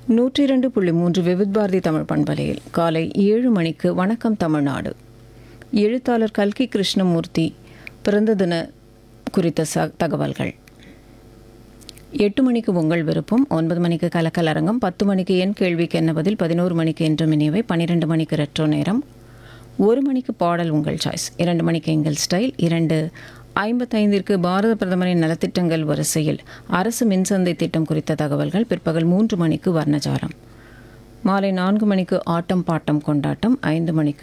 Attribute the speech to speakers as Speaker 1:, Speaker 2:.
Speaker 1: நூற்றி இரண்டு புள்ளி மூன்று விவித் பாரதி தமிழ் பண்பலையில் காலை ஏழு மணிக்கு வணக்கம் தமிழ்நாடு எழுத்தாளர் கல்கி கிருஷ்ணமூர்த்தி பிறந்த தின குறித்த ச தகவல்கள் எட்டு மணிக்கு உங்கள் விருப்பம் ஒன்பது மணிக்கு கலக்கல் அரங்கம் பத்து மணிக்கு என் கேள்விக்கு என்ன பதில் பதினோரு மணிக்கு என்று மினிவை பன்னிரெண்டு மணிக்கு ரெட்ரோ நேரம் ஒரு மணிக்கு பாடல் உங்கள் சாய்ஸ் இரண்டு மணிக்கு எங்கள் ஸ்டைல் இரண்டு ஐம்பத்தைந்திற்கு பாரத பிரதமரின் நலத்திட்டங்கள் வரிசையில் அரசு மின்சந்தை திட்டம் குறித்த தகவல்கள் பிற்பகல் மூன்று மணிக்கு வர்ணஜாலம் மாலை நான்கு மணிக்கு ஆட்டம் பாட்டம் கொண்டாட்டம் ஐந்து மணிக்கு